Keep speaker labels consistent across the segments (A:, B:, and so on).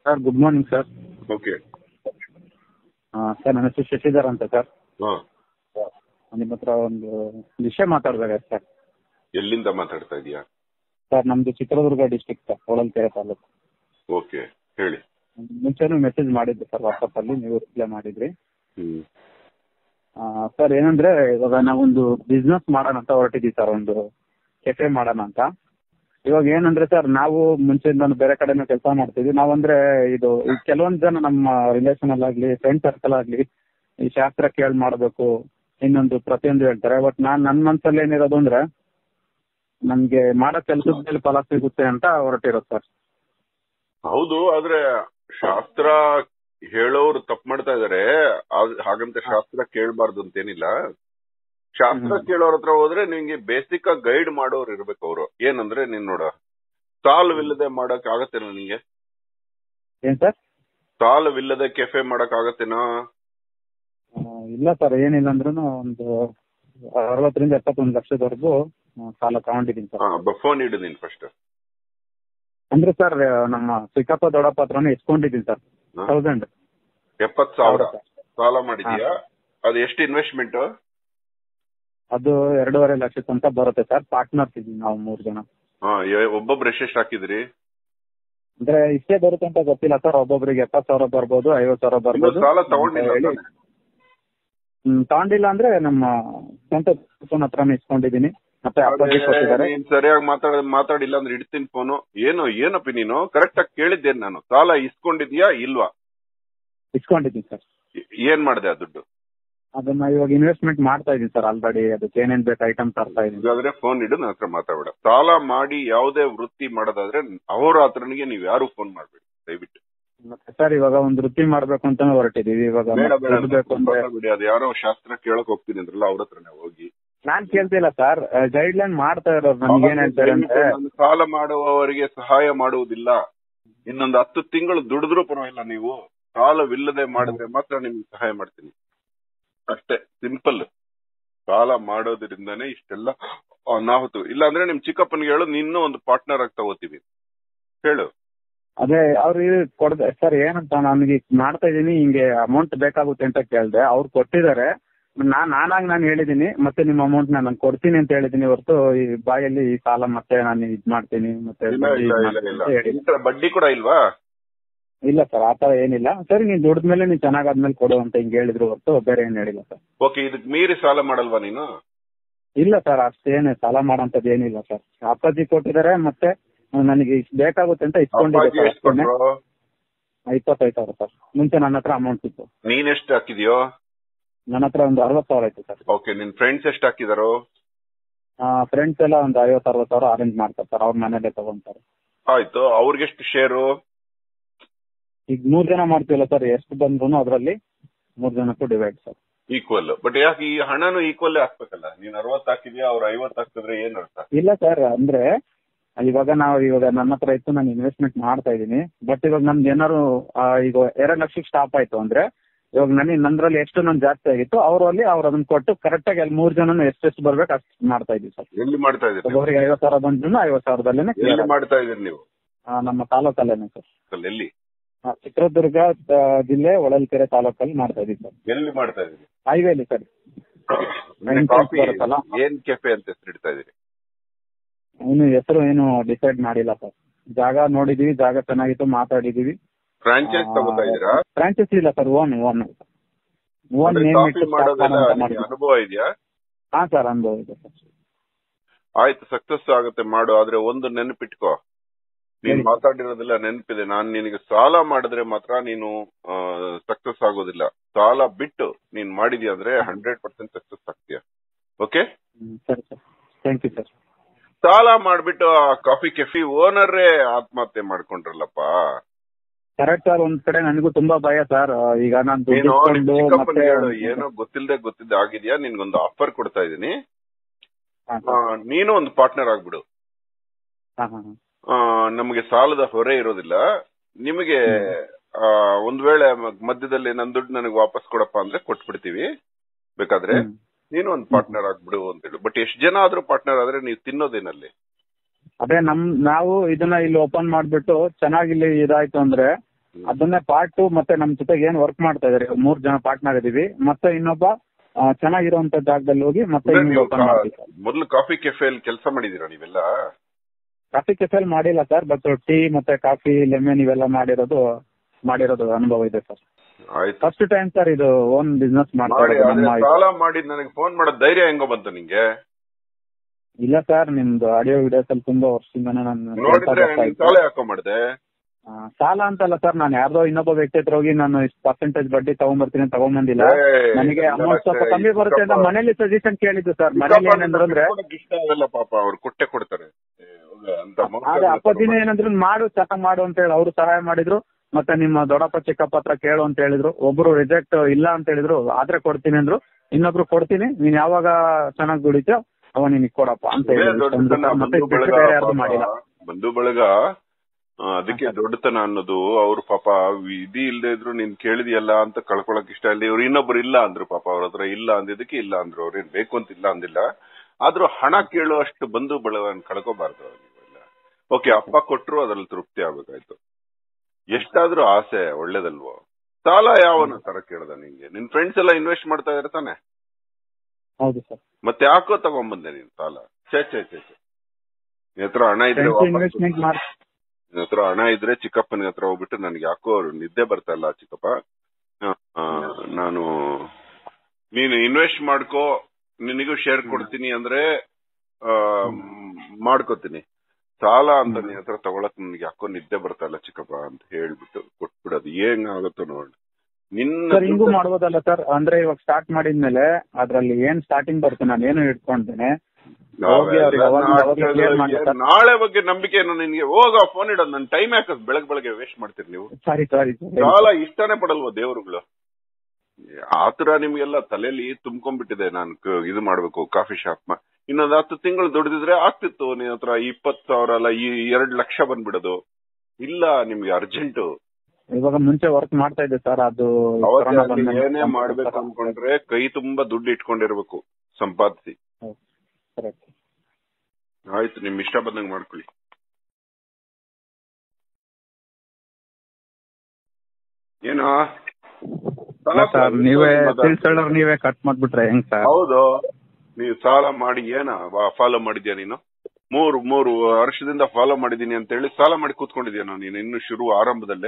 A: Sir good morning sir
B: okay
A: sir ನನ್ನ ಹೆಸರು ಶಶಿಧರ್ ಅಂತ ಸರ್
B: ಹಾ
A: ನಿಮ್ಮ ಹತ್ರ ಒಂದು ವಿಷಯ ಮಾತಾಡ್ಬೇಕಾಗಿತ್ತು ಸರ್
B: ಎಲ್ಲಿಂದ ಮಾತಾಡ್ತಾ ಇದೀಯಾ
A: ಸರ್ ನಮ್ದು Chitradurga district sir Holalkere taluk
B: okay ಹೇಳಿ
A: ಮುಂಚೆನೂ ಮೆಸೇಜ್ ಮಾಡಿದ್ದೆ ಸರ್ ವಾಟ್ಸಪ್ ಅಲ್ಲಿ ನೀವು ರಿಪ್ಲೈ ಮಾಡಿದ್ರಿ
B: ಹ್ಮ್
A: ಆ, ಸರ್ ಏನಂದ್ರೆ ಇವಾಗ ನಾವೊಂದು ಬಿಸ್ನೆಸ್ ಮಾಡೋಣ ಅಂತ ಹೊರಟಿದ್ದೀವಿ ಸರ್ ಒಂದು ಕೆಫೆ ಮಾಡೋಣ ಅಂತ ಇವಾಗ ಏನಂದ್ರೆ ಸರ್ ನಾವು ಮುಂಚೆಯಿಂದ ಬೇರೆ ಕಡೆನೂ ಕೆಲಸ ಮಾಡ್ತಿದ್ವಿ ನಾವಂದ್ರೆ ಇದು ಈ ಕೆಲವೊಂದು ಜನ ನಮ್ಮ ರಿಲೇಷನ್ ಅಲ್ಲಾಗ್ಲಿ ಫ್ರೆಂಡ್ ಸರ್ಕಲ್ ಆಗ್ಲಿ ಈ ಶಾಸ್ತ್ರ ಕೇಳಿ ಮಾಡಬೇಕು ಇನ್ನೊಂದು ಪ್ರತಿಯೊಂದು ಹೇಳ್ತಾರೆ ಬಟ್ ನಾನ್ ನನ್ನ ಮನ್ಸಲ್ಲಿ ಏನಿರೋದು ಅಂದ್ರೆ ನಮ್ಗೆ ಮಾಡೋ ಕೆಲಸದ ಮೇಲೆ ಫಲ ಸಿಗುತ್ತೆ ಅಂತ ಹೊರಟಿರೋದು ಸರ್
B: ಹೌದು ಆದ್ರೆ ಶಾಸ್ತ್ರ ಹೇಳೋರು ತಪ್ಪು ಮಾಡ್ತಾ ಇದಾರೆ ಆಗ್- ಹಾಗಂತ ಶಾಸ್ತ್ರ ಕೇಳಬಾರ್ದು ಅಂತೇನಿಲ್ಲ ಶಾಸ್ತ್ರ
A: ಹ್ಮ್.
B: ಕೇಳೋರ್ ಹತ್ರ ಹೋದ್ರೆ ನಿಂಗೆ ಬೇಸಿಕ್ ಆಗಿ ಗೈಡ್ ಮಾಡೋರು ಇರ್ಬೇಕು ಅವರು ಏನಂದ್ರೆ ನೀನ್ ನೋಡ ಸಾಲವಿಲ್ಲದೆ ಮಾಡಕ್ ಆಗತ್ತೇನೋ ನಿಂಗೆ
A: ಏನ್ ಸರ್
B: ಸಾಲವಿಲ್ಲದೆ ಕೆಫೆ ಮಾಡಕ್ ಆಗತ್ತೇನೋ
A: ಆ, ಇಲ್ಲ ಸರ್ ಏನಿಲ್ಲ ಅಂದ್ರೂ ಒಂದು ಅರವತ್ತರಿಂದ ಎಪ್ಪತ್ತೊಂದು ಲಕ್ಷದವರೆಗೂ ಆ, ಸಾಲ ತಗೊಂಡಿದ್ದೀನಿ ಸರ್
B: ಫೋನ್ ಇಡು ನೀನ್ ಫಸ್ಟ್
A: ಅಂದ್ರೆ ಸರ್ ನಮ್ಮ ಚಿಕ್ಕಪ್ಪ ದೊಡ್ಡಪ್ಪ ಹತ್ರನೇ ಇಸ್ಕೊಂಡಿದ್ದೀನಿ ಸರ್
B: ಹಾ?
A: ತೌಸಂಡ್
B: ಎಪ್ಪತ್ ಸಾವಿರ
A: ಸರ್
B: ಸಾಲ ಮಾಡಿದ್ಯಾ ಅದು ಎಷ್ಟು ಇನ್ವೆಸ್ಟ್ಮೆಂಟ್
A: ಅದು ಎರಡೂವರೆ ಲಕ್ಷ ತನಕ ಬರುತ್ತೆ ಸರ್ ಪಾರ್ಟ್ನರ್ಸ್ ಇದ್ದೀವಿ ನಾವು ಮೂರು ಜನ
B: ಒಬ್ಬೊಬ್ರು ಎಷ್ಟೆಷ್ಟು ಹಾಕಿದ್ರಿ
A: ಅಂದ್ರೆ ಇಷ್ಟೇ ಬರುತ್ತೆ ಅಂತ ಗೊತ್ತಿಲ್ಲ ಸರ್ ಒಬ್ಬೊಬ್ರಿಗೆ ಎಪ್ಪತ್ತು ಸಾವಿರ ಬರ್ಬೋದು ಐವತ್ತು ಸಾವಿರ
B: ಇನ್ನು
A: ಬರ್ಬೋದು
B: ಸಾಲ
A: ಅಂತ
B: ತಗೊಂಡಿಲ್ಲ
A: ಹೇಳಿ
B: ತಾನೆ?
A: ಹ್ಮ್, ತಗೊಂಡಿಲ್ಲ ಅಂದ್ರೆ ನಮ್ಮ ಸ್ವಂತ ಫೋನ್ ಹತ್ರನೇ ಇಸ್ಕೊಂಡಿದ್ದೀನಿ ಮತ್ತೆ ಅಪ್ಪಾಜಿ ಕೊಟ್ಟಿದ್ದಾರೆ
B: ನೀನ್ ಸರಿಯಾಗಿ ಮಾತಾಡ ಮಾತಾಡಿಲ್ಲ ಅಂದ್ರೆ ಇಡ್ತೀನಿ ಫೋನು ಏನು ಏನಪ್ಪಿ ನೀನು ಕರೆಕ್ಟ್ ಆಗಿ ಕೇಳಿದ್ದೇನೆ ನಾನು ಸಾಲ ಇಸ್ಕೊಂಡಿದ್ಯಾ ಇಲ್ವಾ
A: ಇಸ್ಕೊಂಡಿದ್ದೀನಿ ಸರ್
B: ಏ- ಏನ್ ಮಾಡಿದೆ ಆ ದುಡ್ಡು
A: ಅದನ್ನ ಇವಾಗ ಇನ್ವೆಸ್ಟ್ಮೆಂಟ್ ಮಾಡ್ತಾ ಇದೀನಿ ಸರ್ ಆಲ್ರೆಡಿ ಅದಕ್ಕೆ ಏನೇನ್ ಬೇಕು ಐಟಮ್ ತರ್ತಾ ಇದೀನಿ
B: ಹಾಗಾದ್ರೆ ಫೋನ್ ಇಡು ನನ್ನ ಹತ್ರ ಮಾತಾಡಬೇಡ ಸಾಲ ಮಾಡಿ ಯಾವುದೇ ವೃತ್ತಿ ಮಾಡೋದಾದ್ರೆ ಅವರ ಹತ್ರನಿಗೆ ನೀವ್ ಯಾರು ಫೋನ್ ಮಾಡ್ಬೇಡಿ ದಯವಿಟ್ಟು
A: ಮತ್ತೆ ಸರ್ ಇವಾಗ ಒಂದು ವೃತ್ತಿ ಮಾಡ್ಬೇಕು ಅಂತಾನೆ ಹೊರಟಿದೀವಿ ಇವಾಗ
B: ಬೇಡ ಬೇಡ
A: ದುಡ್ಡು ಬೇಕು ಅಂದ್ರೆ
B: ಬಿಡಿ ಅದು ಯಾರೋ ಶಾಸ್ತ್ರ ಕೇಳಕ್ ಹೋಗ್ತೀನಿ ಅಂದ್ರಲ್ಲ ಅವ್ರ ಹತ್ರನೇ ಹೋಗಿ
A: ನಾನ್ ಕೇಳ್ತಿಲ್ಲ ಸರ್ ಗೈಡ್ ಲೈನ್ ಮಾಡ್ತಾ ಇರೋರು ನನ್ಗೆ ಏನ್ ಹೇಳ್ತಾರೆ ಅಂದ್ರೆ
B: ನಾನು ಸಾಲ ಮಾಡುವವರಿಗೆ ಸಹಾಯ ಮಾಡುವುದಿಲ್ಲ ಇನ್ನೊಂದು ಹತ್ತು ತಿಂಗಳು ದುಡಿದ್ರೂ ಪರವಾಗಿಲ್ಲ ನೀವು ಸಾಲವಿಲ್ಲದೆ ಮಾಡಿದ್ರೆ ಮಾತ್ರ ನಿಮ್ಗೆ ಸಹಾಯ ಮಾಡ್ತೀನಿ ಅಷ್ಟೇ ಸಿಂಪಲ್ ಸಾಲ ಮಾಡೋದ್ರಿಂದಾನೇ ಇಷ್ಟೆಲ್ಲ ಅನಾಹುತು ಇಲ್ಲ ಅಂದ್ರೆ ನಿಮ್ ಚಿಕ್ಕಪ್ಪನಿಗೆ ಹೇಳು ನಿನ್ನೂ ಒಂದು ಪಾರ್ಟ್ನರ್ ಆಗಿ ತಗೋತೀವಿ ಹೇಳು
A: ಅದೇ ಅವ್ರು ಕೊಡ್ದೆ ಸರ್ ಏನಂತ ನನಗೆ ಮಾಡ್ತಾ ಇದೀನಿ ಹಿಂಗೆ ಅಮೌಂಟ್ ಬೇಕಾಗುತ್ತೆ ಅಂತ ಕೇಳ್ದೆ ಅವ್ರು ಕೊಟ್ಟಿದ್ದಾರೆ ನಾನ್ ನಾನಾಗಿ ನಾನು ಹೇಳಿದೀನಿ ಮತ್ತೆ ನಿಮ್ಮ ಅಮೌಂಟ್ ನಾನು ಕೊಡ್ತೀನಿ ಅಂತ ಹೇಳಿದೀನಿ ಹೊರತು ಈ ಬಾಯಲ್ಲಿ ಈ ಸಾಲ ಮತ್ತೆ ನಾನು ಇದ್ ಮಾಡ್ತೀನಿ ಮತ್ತೆ
B: ಇಲ್ಲ
A: ಬಡ್ಡಿ
B: ಇಲ್ಲ
A: ಇದ್
B: ಇಲ್ಲ
A: ಮಾಡ್ತೀನಿ
B: ಇಲ್ಲ
A: ಅಂತ ಹೇಳಿಲ್ಲ.
B: ಇಂಟ್ರ- ಬಡ್ಡಿ ಕೂಡ ಇಲ್ವಾ
A: ಇಲ್ಲ ಸರ್ ಆತರ ಏನಿಲ್ಲ ಸರಿ ನೀನ್ ದುಡ್ದ್ಮೇಲೆ ನೀನ್ ಚೆನ್ನಾಗಾದ್ಮೇಲೆ ಕೊಡು ಅಂತ ಹಿಂಗ್ ಹೇಳಿದ್ರು ಹೊರತು ಬೇರೆ ಏನ್ ಹೇಳಿಲ್ಲ ಸರ್
B: ಓಕೆ ಇದಕ್ ಮೀರಿ ಸಾಲ ಮಾಡಲ್ವಾ ನೀನು
A: ಇಲ್ಲ ಸರ್ ಅಷ್ಟೇನು ಸಾಲ ಮಾಡೋಂಥದ್ದು ಏನಿಲ್ಲ ಸರ್ ಅಪ್ಪಾಜಿ ಕೊಟ್ಟಿದ್ದಾರೆ ಮತ್ತೆ ನನಗೆ ಇಷ್ಟು ಬೇಕಾಗುತ್ತೆ ಅಂತ
B: ಅಪ್ಪಾಜಿ
A: ಇಸ್ಕೊಂಡಿದ್ದೆ
B: ಎಷ್ಟು ಕೊಟ್ರು
A: ಇಪ್ಪತ್ತೈದು ಸಾವಿರ ಸರ್ ಮುಂಚೆ ನನ್ನ ಹತ್ರ ಅಮೌಂಟ್ ಇತ್ತು
B: ನೀನ್ ಎಷ್ಟು ಹಾಕಿದ್ಯೋ
A: ನನ್ನ ಹತ್ರ ಒಂದು ಅರವತ್ತು ಸಾವಿರ ಇತ್ತು ಸರ್
B: ಓಕೆ ನಿನ್ ಫ್ರೆಂಡ್ಸ್ ಎಷ್ಟು ಹಾಕಿದಾರೋ
A: ಫ್ರೆಂಡ್ಸ್ ಎಲ್ಲ ಒಂದು ಐವತ್ತು ಅರವತ್ತು ಸಾವಿರ ಅರೇಂಜ್ ಮಾಡ್ತಾರೆ ಸರ್ ಅವ್ರ ಮನೇಲೆ ತಗೊಂತಾರೆ
B: ಆಯ್ತು ಅವ್ರಿಗೆಷ್ಟು ಶೇರು
A: ಈಗ ಮೂರ್ ಜನ ಮಾಡ್ತೀವಲ್ಲ ಸರ್ ಎಷ್ಟು ಬಂದ್ರು ಅದರಲ್ಲಿ ಮೂರ್ ಜನಕ್ಕೂ ಡಿವೈಡ್ ಸರ್
B: ಈಕ್ವಲ್ ಬಟ್ ಯಾಕೆ ಈ ಹಣನು ಈಕ್ವಲ್ ಹಾಕ್ಬೇಕಲ್ಲ ನೀನ್ ಅರವತ್ ಹಾಕಿದ್ಯಾ ಅವ್ರ ಐವತ್ ಹಾಕಿದ್ರೆ ಏನ್ ಅರ್ಥ
A: ಇಲ್ಲ ಸರ್ ಅಂದ್ರೆ ಇವಾಗ ನಾವು ಇವಾಗ ನನ್ನ ಹತ್ರ ಇತ್ತು ನಾನು ಇನ್ವೆಸ್ಟ್ಮೆಂಟ್ ಮಾಡ್ತಾ ಇದ್ದೀನಿ ಬಟ್ ಇವಾಗ ನಮ್ದು ಏನಾದ್ರು ಆ, ಈಗ ಎರಡು ಲಕ್ಷಕ್ಕೆ ಸ್ಟಾಪ್ ಆಯ್ತು ಅಂದ್ರೆ ಇವಾಗ ನನಗೆ ನಂದ್ರಲ್ಲಿ ಎಷ್ಟು ನನ್ ಜಾಸ್ತಿ ಆಗಿತ್ತು ಅವರಲ್ಲಿ ಅವ್ರು ಅದನ್ನ ಕೊಟ್ಟು ಕರೆಕ್ಟ್ ಆಗಿ ಅಲ್ಲಿ ಮೂರ್ ಜನನು ಎಷ್ಟೆಷ್ಟು ಬರ್ಬೇಕು ಅಷ್ಟು ಮಾಡ್ತಾ ಇದೀವಿ ಸರ್
B: ಎಲ್ಲಿ ಮಾಡ್ತಾ ಇದೀರಿ ನೀವು?
A: ಒಬ್ಬರಿಗೆ ಐವತ್ತು ಸಾವಿರ ಬಂದ್ರು ಐವತ್ತು ಸಾವಿರದಲ್ಲೇನೆ clear
B: ಎಲ್ಲಿ
A: ಆಗುತ್ತೆ.
B: ಮಾಡ್ತಾ ಇದೀರಿ ನೀವು
A: ಆ, ನಮ್ಮ ತಾಲೂಕಲ್ಲೇನೆ ಸರ್
B: ಅಸಲ್ ಎಲ್ಲಿ
A: ಆ, ಚಿತ್ರದುರ್ಗ ಆ, ಜಿಲ್ಲೆ ಹೊಳಲ್ಕೆರೆ ತಾಲೂಕಲ್ಲಿ ಮಾಡ್ತಾ ಇದೀವಿ ಸರ್
B: ಎಲ್ಲಿ ಮಾಡ್ತಾ ಇದೀರಿ
A: ಹೈವೇಲಿ ಸರ್ Entrance
B: ಕಾಫಿ
A: ಬರುತ್ತಲ್ಲ?
B: ಏನ್ ಕೆಫೆ ಅಂತ ಹೆಸರಿಡ್ತಾ ಇದೀರಿ
A: ಇನ್ನು ಹೆಸರು ಏನು ಡಿಸೈಡ್ ಮಾಡಿಲ್ಲ ಸರ್ ಜಾಗ ನೋಡಿದೀವಿ ಜಾಗ ಚೆನ್ನಾಗಿತ್ತು ಮಾತಾಡಿದೀವಿ
B: ಫ್ರಾಂಚೈಸ್ ತಗೋತಾ ಇದೀರಾ
A: ಫ್ರಾಂಚೈಸಿ ಇಲ್ಲ ಸರ್ ಓನ್ ಓನ್ ಓನ್
B: ಅಂದ್ರೆ
A: ನೇಮ್
B: ಕಾಫಿ
A: ಇಟ್ಟು
B: ಮಾಡೋದೆಲ್ಲ
A: start ಮಾಡೋಣ ಅಂತ
B: ನಿಮ್ಗೆ
A: ಮಾಡಿದ್ವಿ.
B: ಅನುಭವ ಇದೆಯಾ
A: ಹಾ ಸರ್ ಅನುಭವ ಇದೆ ಸರ್
B: ಆಯ್ತು ಸಕ್ಸಸ್ ಆಗುತ್ತೆ ಮಾಡು ಆದ್ರೆ ಒಂದು ನೆನಪಿಟ್ಕೋ ನೀನ್
A: ಹೇಳಿ.
B: ಮಾತಾಡಿರೋದೆಲ್ಲ ನೆನಪಿದೆ ನಾನ್ ನಿನಗೆ ಸಾಲ ಮಾಡಿದ್ರೆ ಮಾತ್ರ ನೀನು ಸಕ್ಸಸ್ ಆಗೋದಿಲ್ಲ ಸಾಲ ಬಿಟ್ಟು ನೀನ್ ಮಾಡಿದ್ಯಾ ಅಂದ್ರೆ ಹಂಡ್ರೆಡ್ ಪರ್ಸೆಂಟ್ ಸಕ್ಸಸ್ ಆಗ್ತೀಯ ಓಕೆ
A: ಹ್ಮ್, ಸರಿ ಸರ್ ಥ್ಯಾಂಕ್ ಯು ಸರ್
B: ಸಾಲ ಮಾಡ್ಬಿಟ್ಟು ಆ ಕಾಫಿ ಕೆಫಿ ಓನರೇ ಆತ್ಮಹತ್ಯೆ ಮಾಡ್ಕೊಂಡ್ರಲ್ಲಪ್ಪ
A: ಕರೆಕ್ಟ್ ಸರ್ ಒಂದ್ ಕಡೆ ನನಗೂ ತುಂಬಾ ಭಯ ಸರ್ ಈಗ ನಾನು ದುಡ್ಡು
B: ಏನೋ ನಿಮ್
A: ಇಟ್ಕೊಂಡು
B: ಚಿಕ್ಕಪ್ಪನಿಗೆ ಹೇಳು
A: ಮತ್ತೆ
B: ಏನೋ ಗೊತ್ತಿಲ್ಲದೆ ಗೊತ್ತಿದ್ದೆ ಆಗಿದ್ಯಾ ನಿನ್ಗೊಂದು ಆಫರ್ ಕೊಡ್ತಾ ಇದೀನಿ
A: ಹಾ,
B: ಆ, ನೀನು ಒಂದು ಪಾರ್ಟ್ನರ್ ಆಗ್ಬಿಡು
A: ಹಾ, ಹಾ, ಹಾ.
B: ಆ, ನಮಗೆ ಸಾಲದ ಹೊರೆ ಇರೋದಿಲ್ಲ ನಿಮಗೆ ಆ, ಒಂದ್ ವೇಳೆ ಮ- ಮಧ್ಯದಲ್ಲಿ ನನ್ ದುಡ್ಡು ನನಗೆ ವಾಪಸ್ ಕೊಡಪ್ಪ ಅಂದ್ರೆ ಕೊಟ್ಬಿಡ್ತೀವಿ ಬೇಕಾದ್ರೆ
A: ಹ್ಮ್.
B: ನೀನು ಒಂದು ಪಾರ್ಟ್ನರ್ ಆಗ್ಬಿಡು ಅಂತ ಹೇಳು ಬಟ್ ಎಷ್ಟು ಜನ ಆದ್ರೂ ಪಾರ್ಟ್ನರ್ ಆದ್ರೆ ನೀವು ತಿನ್ನೋದೇನಲ್ಲಿ
A: ಅದೇ ನಮ್ ನಾವು ಇದನ್ನ ಇಲ್ಲಿ ಓಪನ್ ಮಾಡ್ಬಿಟ್ಟು ಚೆನ್ನಾಗಿ ಇಲ್ಲಿ ಇದಾಯ್ತು ಅಂದ್ರೆ ಅದನ್ನೇ ಪಾರ್ಟ್ ಟು ಮತ್ತೆ ನಮ್ ಜೊತೆಗೆ ಏನ್ ವರ್ಕ್ ಮಾಡ್ತಾ ಇದಾರೆ ಮೂರ್ ಜನ ಪಾರ್ಟ್ನರ್ ಇದೀವಿ ಮತ್ತೆ ಇನ್ನೊಬ್ಬ ಆ, ಚೆನ್ನಾಗಿರುವಂತ ಜಾಗದಲ್ಲಿ ಹೋಗಿ ಮತ್ತೆ
B: ಅಂದ್ರೆ
A: ಇನ್ನೊಂದು
B: ನೀವು
A: ಓಪನ್ ಮಾಡ್ತೀವಿ ಸರ್
B: ಮೊದಲು ಕಾಫಿ ಕೆಫೆಲ್ ಕೆಲಸ ಮಾಡಿದೀರಾ ನೀವೆಲ್ಲ
A: ಕಾಫಿ ಕೆಫೆಲ್ ಮಾಡಿಲ್ಲ ಸರ್ ಬಟ್ ಟೀ ಮತ್ತೆ ಕಾಫಿ ಲೆಮನ್ ಇವೆಲ್ಲ ಮಾಡಿರೋದು ಮಾಡಿರೋದು ಅನುಭವ ಇದೆ ಸರ್
B: ಆಯ್ತು
A: ಫಸ್ಟ್ ಟೈಮ್ ಸರ್ ಇದು ಓನ್ ಬಿಸ್ನೆಸ್ ಮಾಡ್ತಾ
B: ಮಾಡಿ
A: ಇರೋದು
B: ಅದೇ
A: ನಮ್ಮ ಇದು.
B: ಸಾಲ ಮಾಡಿ ನನಗೆ ಫೋನ್ ಮಾಡೋ ಧೈರ್ಯ ಹೆಂಗೋ ಬಂತು ನಿಂಗೆ
A: ಇಲ್ಲ ಸರ್ ನಿಮ್ದು ಆಡಿಯೋ ವಿಡಿಯೋಸ್ ಅಲ್ಲಿ ತುಂಬಾ ವರ್ಷದಿಂದಾನೇ ನಾನು ಕೇಳ್ತಾ
B: ನೋಡಿದ್ರೆ
A: ಬರ್ತಾ
B: ನೀನ್
A: ಇದ್ದೆ.
B: ಸಾಲ ಯಾಕೋ ಮಾಡಿದೆ
A: ಆ, ಸಾಲ ಅಂತಲ್ಲ ಸರ್ ನಾನು ಯಾರ್ದೋ ಇನ್ನೊಬ್ಬ ವ್ಯಕ್ತಿ ಹತ್ರ ಹೋಗಿ ನಾನು ಇಷ್ಟು ಪರ್ಸೆಂಟೇಜ್ ಬಡ್ಡಿ ತಗೊಂಡ್ಬರ್ತೀನಿ ತಗೊಂಬಂದಿಲ್ಲ ನನಗೆ ಅಮೌಂಟ್ ಸ್ವಲ್ಪ ಕಮ್ಮಿ ಬರುತ್ತೆ ಅಂತ ಮನೇಲಿ ಸಜೆಷನ್ ಕೇಳಿದ್ದು ಸರ್ ಮನೇಲಿ ಏನಂದ್ರು ಅಂದ್ರೆ
B: ಇಷ್ಟ ಆಗಲ್ಲ ಪಾಪ ಅವ್ರು ಕೊಟ್ಟೆ ಕೊಡ್ತಾರೆ ಏ, ಹೌದಾ? ಅಂತ ಮೋಸ
A: ಅದೇ ಅಪ್ಪಾಜಿನೇ ಏನಂದ್ರು ಮಾಡು ಚೆನ್ನಾಗ್ ಮಾಡು ಅಂತ ಹೇಳಿ ಅವರು ಸಹಾಯ ಮಾಡಿದ್ರು ಮತ್ತೆ ನಿಮ್ಮ ದೊಡ್ಡಪ್ಪ ಚಿಕ್ಕಪ್ಪ ಹತ್ರ ಕೇಳು ಅಂತ ಹೇಳಿದ್ರು ಒಬ್ರು ರಿಜೆಕ್ಟ್ ಇಲ್ಲ ಅಂತ ಹೇಳಿದ್ರು ಆದ್ರೆ ಕೊಡ್ತೀನಿ ಅಂದ್ರು ಇನ್ನೊಬ್ರು ಕೊಡ್ತೀನಿ ನೀನ್ ಯಾವಾಗ ಚೆನ್ನಾಗ್ ದುಡಿತೋ ಅವ ನಿನಗ್ ಕೊಡಪ್ಪ ಅಂತ
B: ಇದೇ
A: ಹೇಳಿದ್ರು
B: ದೊಡ್ಡತನ
A: ಮತ್ತೆ
B: ಬಂಧು
A: ಬಿಟ್ಟು
B: ಬಳಗ
A: ಬೇರೆ ಯಾರ್ದು
B: ಪಾಪ,
A: ಮಾಡಿಲ್ಲ
B: ಬಂಧು ಬಳಗ ಆ, ಅದಕ್ಕೆ ದೊಡ್ಡತನ ಅನ್ನೋದು ಅವ್ರು ಪಾಪ ವಿಧಿ ಇಲ್ಲದೆ ಇದ್ರು ನೀನ್ ಕೇಳಿದ್ಯಲ್ಲ ಅಂತ ಕಳ್ಕೊಳಕ್ ಇಷ್ಟ ಇಲ್ಲ ಇವ್ರು ಇನ್ನೊಬ್ರು ಇಲ್ಲ ಅಂದ್ರು ಪಾಪ ಅವ್ರ ಹತ್ರ ಇಲ್ಲ ಅಂದಿದ್ದಕ್ಕೆ ಇಲ್ಲ ಅಂದ್ರು ಅವ್ರೇನ್ ಬೇಕು ಅಂತ ಇಲ್ಲ ಅಂದಿಲ್ಲ ಆದ್ರೂ ಹಣ ಕೇಳುವಷ್ಟು ಬಂಧು ಬಳಗವನ್ನು ಕಳ್ಕೋಬಾರ್ದು ನೀವೆಲ್ಲ ಓಕೆ ಅಪ್ಪ ಕೊಟ್ರು ಅದ್ರಲ್ಲಿ ತೃಪ್ತಿ ಆಗ್ಬೇಕಾಯ್ತು ಎಷ್ಟಾದ್ರೂ ಆಸೆ ಒಳ್ಳೇದಲ್ವೋ ಸಾಲ ಯಾವನ ತರ ಕೇಳ್ದ ನಿಂಗೆ ನಿನ್ ಫ್ರೆಂಡ್ಸ್ ಎಲ್ಲ ಇನ್ವೆಸ್ಟ್ ಮಾಡ್ತಾ ಇರ್ತಾನೆ
A: ಹೌದು ಸರ್
B: ಮತ್ತೆ ಯಾಕೋ ತಗೊಂಬಂದೆ ನೀನ್ ಸಾಲ ಛೇ ಛೇ ಛೇ ಛೇ ನಿನ್ ಹತ್ರ ಹಣ ಇದ್ರೆ ವಾಪಸ್
A: ಇನ್ವೆಸ್ಟ್ಮೆಂಟ್ ಮಾಡಿ
B: ನಿನ್ ಹತ್ರ ಹಣ ಇದ್ರೆ ಚಿಕ್ಕಪ್ಪನ ಹತ್ರ ಹೋಗ್ಬಿಟ್ಟು ನನ್ಗೆ ಯಾಕೋ ನಿದ್ದೆ ಬರ್ತಾ ಇಲ್ಲ ಚಿಕ್ಕಪ್ಪ ಆ, ಆ, ನಾನು ನೀನು ಇನ್ವೆಸ್ಟ್ ಮಾಡ್ಕೋ ನಿನಗೂ ಶೇರ್ ಕೊಡ್ತೀನಿ ಅಂದ್ರೆ ಆ, ಮ್, ಮಾಡ್ಕೋತೀನಿ ಸಾಲ ಅಂತ ನಿನ್ ಹತ್ರ ತಗೊಳಕ್ ನನ್ಗೆ ಯಾಕೋ ನಿದ್ದೆ ಬರ್ತಾ ಇಲ್ಲ ಚಿಕ್ಕಪ್ಪ ಅಂತ ಹೇಳ್ಬಿಟ್ಟು ಕೊಟ್ಬಿಡೋದು ಏನ್ ಆಗುತ್ತೋ ನೋಡಿ ನಿನ್ನ
A: ಸರ್ ಹಿಂಗೂ ಮಾಡ್ಬೋದಲ್ಲ ಸರ್ ಅಂದ್ರೆ ಇವಾಗ ಸ್ಟಾರ್ಟ್ ಮಾಡಿದ್ಮೇಲೆ ಅದ್ರಲ್ಲಿ ಏನ್ ಸ್ಟಾರ್ಟಿಂಗ್ ಬರುತ್ತೆ ನಾನು ಏನು ಇಟ್ಕೊಂತೇನೆ ಹೋಗಿ ಅವ್ರಿಗೆ ಅವಾಗ ಅವಾಗ clear ಮಾಡಿ ಸರ್.
B: ನಾಳೆ ಬಗ್ಗೆ ನಂಬಿಕೆ ಏನು ನಿನ್ಗೆ ಹೋಗ ಫೋನ್ ಇಡೋದು ನನ್ ಟೈಮ್ ಯಾಕೆ ಬೆಳಗ್ ಬೆಳಗ್ಗೆ ವೇಸ್ಟ್ ಮಾಡ್ತೀರಿ ನೀವು
A: ಸಾರಿ ಸಾರಿ
B: ಸಾಲ ಇಷ್ಟನೇ ಪಡಲ್ವ ದೇವರುಗಳು ಆತರ ನಿಮ್ಗೆಲ್ಲ ತಲೆಯಲ್ಲಿ ತುಂಬ್ಕೊಂಡ್ಬಿಟ್ಟಿದೆ ನಾನು ಕ- ಇದು ಮಾಡ್ಬೇಕು ಕಾಫಿ ಶಾಪ್ ಇನ್ನೊಂದ್ ಹತ್ತು ತಿಂಗಳು ದುಡಿದಿದ್ರೆ ಆಗ್ತಿತ್ತು ನಿನ್ ಹತ್ರ ಇಪ್ಪತ್ ಸಾವಿರ ಅಲ್ಲ ಈ ಎರಡ್ ಲಕ್ಷ ಬಂದ್ಬಿಡೋದು ಇಲ್ಲ ನಿಮ್ಗೆ ಅರ್ಜೆಂಟ್
A: ಇವಾಗ ಮುಂಚೆ ವರ್ಕ್ ಮಾಡ್ತಾ ಇದ್ದೆ ಸರ್ ಅದು ಕೊರೋನಾ ಬಂದ್ಮೇಲೆ
B: ಏನೇ ಮಾಡ್ಬೇಕು ಅನ್ಕೊಂಡ್ರೆ ಕೈ ತುಂಬಾ ದುಡ್ಡು ಇಟ್ಕೊಂಡಿರ್ಬೇಕು ಸಂಪಾದಿಸಿ
A: Correct.
B: ಆಯ್ತು ನಿಮ್ ಇಷ್ಟ ಬಂದಂಗ್ ಮಾಡ್ಕೊಳ್ಳಿ ಏನೋ
A: ಅಲ್ಲ ಸರ್ ನೀವೇ ತಿಳಿಸೋಳರ್ ನೀವೇ ಕಟ್ ಮಾಡ್ಬಿಟ್ರೆ ಹೆಂಗ್ ಸರ್
B: ಹೌದು ನೀವು ಸಾಲ ಮಾಡಿ ಏನ ಫಾಲೋ ಮಾಡಿದ್ಯಾ ನೀನು ಮೂರು ಮೂರು ವರ್ಷದಿಂದ ಫಾಲೋ ಮಾಡಿದೀನಿ ಅಂತ ಹೇಳಿ ಸಾಲ ಮಾಡಿ ಕೂತ್ಕೊಂಡಿದ್ಯಾನೋ ನೀನು ಇನ್ನು ಶುರು ಆರಂಭದಲ್ಲೇ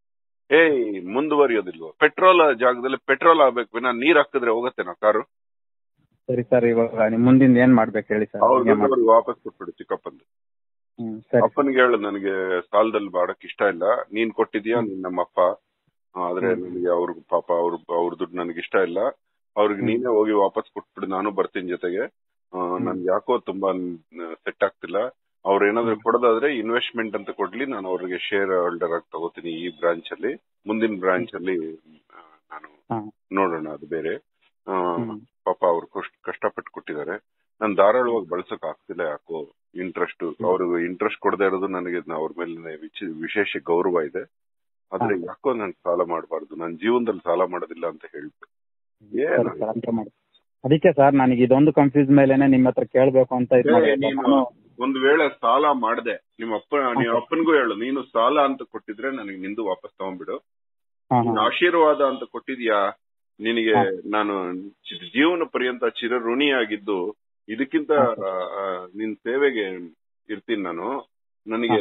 B: ಏಯ್ ಮುಂದುವರಿಯೋದಿಲ್ವ ಪೆಟ್ರೋಲ್ ಜಾಗದಲ್ಲಿ ಪೆಟ್ರೋಲ್ ಆಗ್ಬೇಕು ವಿನ ನೀರ್ ಹಾಕಿದ್ರೆ ಹೋಗತ್ತೇನೋ ಕಾರು
A: ಸರಿ ಸರ್ ಇವಾಗ ನಿಮ್ ಮುಂದಿನ ಏನ್ ಮಾಡ್ಬೇಕು ಹೇಳಿ ಸರ್
B: ಅವ್ರ
A: ಹಿಂಗೆ ಮಾಡಿ.
B: ದುಡ್ಡು ವಾಪಸ್ ಕೊಟ್ಬಿಡು ಚಿಕ್ಕಪ್ಪಂದು
A: ಹ್ಮ್, ಸರಿ
B: ಅಪ್ಪನಿಗೆ ಹೇಳು ನನಗೆ ಸಾಲದಲ್ಲಿ ಮಾಡಕ್ ಇಷ್ಟ ಇಲ್ಲ ನೀನ್ ಕೊಟ್ಟಿದ್ಯಾ ನೀನ್ ನಮ್ಮಪ್ಪ ಆದ್ರೆ ನನಗೆ ಅವ್ರ ಪಾಪ ಅವ್ರ ಅವ್ರ ದುಡ್ಡು ನನಗೆ ಇಷ್ಟ ಇಲ್ಲ ಅವ್ರಿಗೆ ನೀನೇ ಹೋಗಿ ವಾಪಸ್ ಕೊಟ್ಬಿಡು ನಾನು ಬರ್ತೀನಿ ಜೊತೆಗೆ ಆ, ನನ್ಗೆ ಯಾಕೋ ತುಂಬಾ ಸೆಟ್ ಆಗ್ತಿಲ್ಲ ಅವ್ರ ಏನಾದ್ರು ಕೊಡೋದಾದ್ರೆ ಇನ್ವೆಸ್ಟ್ಮೆಂಟ್ ಅಂತ ಕೊಡ್ಲಿ ನಾನು ಅವ್ರಿಗೆ ಶೇರ್ ಹೋಲ್ಡರ್ ಆಗಿ ತಗೋತೀನಿ ಈ ಬ್ರಾಂಚ್ ಅಲ್ಲಿ ಮುಂದಿನ ಬ್ರಾಂಚ್ ಅಲ್ಲಿ ಆ, ನಾನು
A: ಹಾ.
B: ನೋಡೋಣ ಅದು ಬೇರೆ ಆ,
A: ಹ್ಮ್.
B: ಪಾಪ ಅವ್ರು ಕಷ್ಟ- ಕಷ್ಟಪಟ್ಟು ಕೊಟ್ಟಿದ್ದಾರೆ ನಾನು ಧಾರಾಳವಾಗಿ ಬಳಸಕ್ ಆಗ್ತಿಲ್ಲ ಯಾಕೋ ಇಂಟ್ರೆಸ್ಟ್ ಅವ್ರಿಗೆ ಇಂಟ್ರೆಸ್ಟ್ ಕೊಡದೇ ಇರೋದು ನನಗೆ ನ- ಅವ್ರ ಮೇಲೆ ವಿಚ- ವಿಶೇಷ ಗೌರವ ಇದೆ ಆದ್ರೆ ಯಾಕೋ ನಾನು ಸಾಲ ಮಾಡಬಾರ್ದು ನನ್ನ ಜೀವನದಲ್ಲಿ ಸಾಲ ಮಾಡೋದಿಲ್ಲ ಅಂತ ಹೇಳ್ಬಿಟ್ಟು ಏನ್
A: ಸರಿ ಸರ್ ಅಂತ ಮಾಡಿ ಅದಕ್ಕೆ ಸರ್ ನನಗೆ ಇದೊಂದು ಕನ್ಫ್ಯೂಸ್ ಮೇಲೆನೆ ನಿಮ್ಮ ಹತ್ರ ಕೇಳ್ಬೇಕು ಅಂತ ಇದ್
B: ಏ,
A: ಮಾಡಿರೋದು.
B: ನೀನು
A: ನಾನು
B: ಒಂದ್ ವೇಳೆ ಸಾಲ ಮಾಡ್ದೆ ನಿಮ್ಮ ಅಪ್ಪ ನಿಮ್ಮ ಅಪ್ಪನಿಗೂ ಹೇಳು ನೀನು ಸಾಲ ಅಂತ ಕೊಟ್ಟಿದ್ರೆ ನನಗೆ ನಿಂದು ವಾಪಸ್ ತಗೊಂಡ್ಬಿಡು
A: ಹಾ,
B: ನೀನು
A: ಹಾ.
B: ಆಶೀರ್ವಾದ ಅಂತ ಕೊಟ್ಟಿದ್ಯಾ ನಿನಗೆ ನಾನು ಚಿ- ಜೀವನ ಪರ್ಯಂತ ಚಿರ ಋಣಿಯಾಗಿದ್ದು ಇದಕ್ಕಿಂತ ಆ, ಆ, ನಿನ್ ಸೇವೆಗೆ ಇರ್ತೀನಿ ನಾನು ನನಗೆ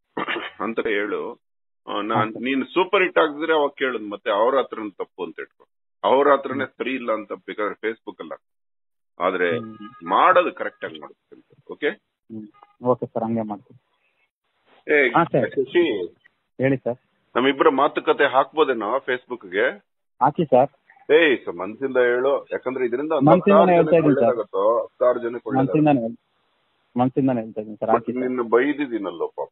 B: ಅಂತ ಹೇಳು ಆ, ನಾನ್ ನೀನ್ ಸೂಪರ್ ಹಿಟ್ ಆಗಿದ್ರೆ ಅವಾಗ ಕೇಳುದು ಮತ್ತೆ ಅವ್ರ ಹತ್ರನ ತಪ್ಪು ಅಂತ ಇಟ್ಕೊ ಅವ್ರ ಹತ್ರನೇ ಸರಿ ಇಲ್ಲ ಅಂತ ಬೇಕಾದ್ರೆ ಫೇಸ್ಬುಕ್ ಅಲ್ಲ ಆದ್ರೆ
A: ಹ್ಮ್.
B: ಮಾಡೋದು ಕರೆಕ್ಟ್ ಆಗಿ ಮಾಡುತ್ತೆ ಓಕೆ
A: ಹ್ಮ್. ಓಕೆ ಸರ್ ಹಂಗೆ ಮಾಡ್ತೀನಿ
B: ಏ
A: ಹಾ, ಸರ್.
B: ಶಶಿ
A: ಹೇಳಿ ಸರ್
B: ನಮ್ಮಿಬ್ಬರ ಮಾತುಕತೆ ಹಾಕ್ಬೋದೇನೋ ಫೇಸ್ಬುಕ್ಗೆ
A: ಹಾಕಿ ಸರ್
B: ಏಯ್ ಸ ಮನ್ಸಿಂದ ಹೇಳು ಯಾಕಂದ್ರೆ ಇದರಿಂದ ಒಂದು
A: ಮನ್ಸಿಂದಾನೇ
B: ಹತ್ತಾರು
A: ಹೇಳ್ತಾ
B: ಜನಕ್ಕೆ
A: ಇದ್ದೀನಿ ಸರ್.
B: ಒಳ್ಳೇದಾಗತ್ತೋ ಹತ್ತಾರು ಜನಕ್ಕೆ ಒಳ್ಳೇದಾಗತ್ತೋ
A: ಮನ್ಸಿಂದಾನೆ ಹೇಳ್- ಮನ್ಸಿಂದಾನೆ ಹೇಳ್ತಾ ಇದ್ದೀನಿ ಸರ್ ಹಾಕಿ ಸರ್
B: ನಿನ್ನ ಬೈದಿದ್ದೀನಲ್ಲೋ ಪಾಪ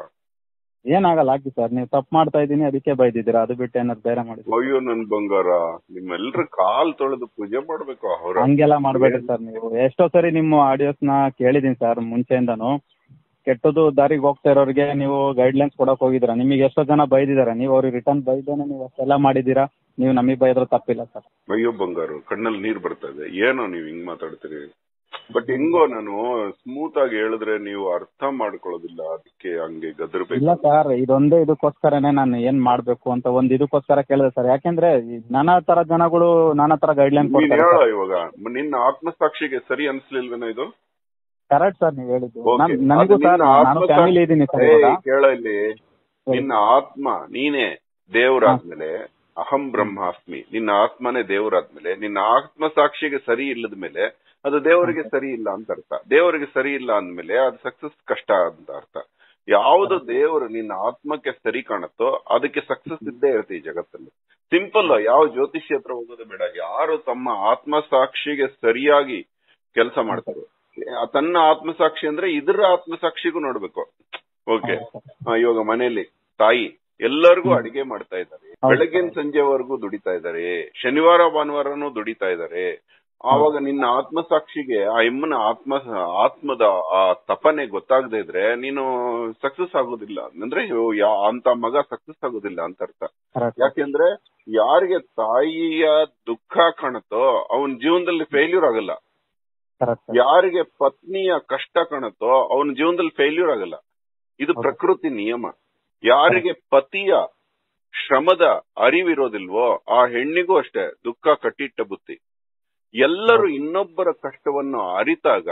A: ಏನಾಗಲ್ಲ ಹಾಕಿ ಸರ್ ನೀವು ತಪ್ಪು ಮಾಡ್ತಾ ಇದ್ದೀನಿ ಅದಕ್ಕೆ ಬೈದಿದ್ದೀರಾ ಅದು ಬಿಟ್ಟು ಏನಾದ್ರು ಬೇರೆ ಮಾಡಿದ್ರು
B: ಅಯ್ಯೋ ನನ್ ಬಂಗಾರ ನಿಮ್ಮೆಲ್ರ ಕಾಲ್ ತೊಳೆದು ಪೂಜೆ ಮಾಡ್ಬೇಕು ಅವ್ರ
A: ಹಂಗೆಲ್ಲ ಮಾಡ್ಬೇಡ್ರಿ ಸರ್ ನೀವು ಎಷ್ಟೋ ಸರಿ ನಿಮ್ಮ ಆಡಿಯೋಸ್ ನ ಕೇಳಿದೀನಿ ಸರ್ ಮುಂಚೆಯಿಂದಾನು ಕೆಟ್ಟದು ದಾರಿಗೆ ಹೋಗ್ತಾ ಇರೋರಿಗೆ ನೀವು ಗೈಡ್ಲೈನ್ಸ್ ಕೊಡಕ್ ಹೋಗಿದ್ದೀರಾ ನಿಮಗೆ ಎಷ್ಟೋ ಜನ ಬೈದಿದ್ದಾರೆ ನೀವು ಅವ್ರಿಗೆ ರಿಟರ್ನ್ ಬೈದೇನೆ ನೀವು ಅಷ್ಟೆಲ್ಲ ಮಾಡಿದ್ದೀರಾ ನೀವು ನಮಗೆ ಬೈದ್ರೆ ತಪ್ಪಿಲ್ಲ ಸರ್
B: ಅಯ್ಯೋ ಬಂಗಾರು ಕಣ್ಣಲ್ಲಿ ನೀರ್ ಬರ್ತಾ ಇದೆ ಏನೋ ನೀವ್ ಹಿಂಗ್ ಮಾತಾಡ್ತೀರಿ ಬಟ್ ಹೆಂಗೋ ನಾನು ಸ್ಮೂತ್ ಆಗಿ ಹೇಳಿದ್ರೆ ನೀವು ಅರ್ಥ ಮಾಡ್ಕೊಳ್ಳೋದಿಲ್ಲ ಅದಕ್ಕೆ ಹಂಗೆ
A: ಇಲ್ಲ
B: ಗದರ್ಬೇಕು
A: ಸರ್ ಇದೊಂದೇ ಇದಕ್ಕೋಸ್ಕರನೇ ನಾನು ಏನ್ ಮಾಡ್ಬೇಕು ಅಂತ ಒಂದ್ ಇದಕ್ಕೋಸ್ಕರ ಕೇಳಿದೆ ಸರ್ ಯಾಕೆಂದ್ರೆ ಈ ನಾನಾ ತರ ಜನಗಳು ನಾನಾ ತರ ಗೈಡ್ಲೈನ್
B: ನೀನ್
A: ಕೊಡ್ತಾರೆ
B: ಹೇಳ ಇವಾಗ ನಿನ್ನ ಆತ್ಮಸಾಕ್ಷಿಗೆ ಸರಿ ಅನ್ಸ್ಲಿಲ್ವೇನೋ ಇದು
A: ಕರೆಕ್ಟ್ ಸರ್ ನೀವು ಹೇಳಿದ್ದು
B: Okay.
A: ನಾನ್- ನನಗೂ
B: ಅದು
A: ಸರ್
B: ನಿನ್ನ
A: ನಾನು
B: ಆತ್ಮಸಾಕ್ಷಿ-
A: ಫ್ಯಾಮಿಲಿ ಇದ್ದೀನಿ ಸರ್
B: ಏಯ್,
A: ಇವಾಗ
B: ಕೇಳೋ ಇಲ್ಲಿ ನಿನ್ನ ಆತ್ಮ ನೀನೇ ದೇವರಾದ್ಮೇಲೆ ಅಹಂ ಬ್ರಹ್ಮಾಸ್ಮಿ ನಿನ್ನ ಆತ್ಮನೇ ದೇವರಾದ್ಮೇಲೆ ನಿನ್ನ ಆತ್ಮ ಸಾಕ್ಷಿಗೆ ಸರಿ ಇಲ್ಲದ ಮೇಲೆ ಅದು ದೇವರಿಗೆ ಸರಿ ಇಲ್ಲ ಅಂತ ಅರ್ಥ ದೇವರಿಗೆ ಸರಿ ಇಲ್ಲ ಅಂದ್ಮೇಲೆ ಅದು ಸಕ್ಸಸ್ ಕಷ್ಟ ಅಂತ ಅರ್ಥ ಯಾವ್ದು ದೇವರು ನಿನ್ನ ಆತ್ಮಕ್ಕೆ ಸರಿ ಕಾಣುತ್ತೋ ಅದಕ್ಕೆ ಸಕ್ಸಸ್ ಇದ್ದೇ ಇರುತ್ತೆ ಈ ಜಗತ್ತಲ್ಲಿ ಸಿಂಪಲ್ ಯಾವ ಜ್ಯೋತಿಷ್ಯ ಹತ್ರ ಹೋಗೋದು ಬೇಡ ಯಾರು ತಮ್ಮ ಆತ್ಮ ಸಾಕ್ಷಿಗೆ ಸರಿಯಾಗಿ ಕೆಲಸ ಮಾಡ್ತಾರೆ ಆ ತನ್ನ ಆತ್ಮಸಾಕ್ಷಿ ಅಂದ್ರೆ ಇದರ ಆತ್ಮಸಾಕ್ಷಿಗೂ ನೋಡ್ಬೇಕು ಓಕೆ ಇವಾಗ ಮನೆಯಲ್ಲಿ ತಾಯಿ ಎಲ್ಲರಿಗೂ ಅಡಿಗೆ ಮಾಡ್ತಾ ಇದ್ದಾರೆ
A: ಹೌದು.
B: ಬೆಳಗ್ಗಿನ ಸಂಜೆವರೆಗೂ ದುಡಿತಾ ಇದ್ದಾರೆ ಶನಿವಾರ ಭಾನುವಾರನೂ ದುಡಿತಾ ಇದ್ದಾರೆ ಆವಾಗ ನಿನ್ನ ಆತ್ಮಸಾಕ್ಷಿಗೆ ಆ ಎಮ್ಮನ ಆತ್ಮ ಆತ್ಮದ ಆ ತಪನೆ ಗೊತ್ತಾಗದೇ ಇದ್ರೆ ನೀನು ಸಕ್ಸಸ್ ಆಗೋದಿಲ್ಲ ಅಂದ್ರೆ ಯಾ- ಅಂತ ಮಗ ಸಕ್ಸಸ್ ಆಗೋದಿಲ್ಲ ಅಂತ ಅರ್ಥ
A: ಕರೆಕ್ಟ್
B: ಯಾಕೆಂದ್ರೆ ಯಾರಿಗೆ ತಾಯಿಯ ದುಃಖ ಕಾಣುತ್ತೋ ಅವನ ಜೀವನದಲ್ಲಿ ಫೇಲ್ಯೂರ್ ಆಗಲ್ಲ
A: ಕರೆಕ್ಟ್
B: ಯಾರಿಗೆ ಪತ್ನಿಯ ಕಷ್ಟ ಕಾಣುತ್ತೋ ಅವನ ಜೀವನದಲ್ಲಿ ಫೇಲ್ಯೂರ್ ಆಗಲ್ಲ ಇದು
A: ಹೌದು.
B: ಪ್ರಕೃತಿ ನಿಯಮ ಯಾರಿಗೆ ಪತಿಯ ಶ್ರಮದ ಅರಿವಿರೋದಿಲ್ವೋ ಆ ಹೆಣ್ಣಿಗೂ ಅಷ್ಟೇ ದುಃಖ ಕಟ್ಟಿಟ್ಟ ಬುತ್ತಿ ಎಲ್ಲರೂ ಇನ್ನೊಬ್ಬರ ಕಷ್ಟವನ್ನು ಅರಿತಾಗ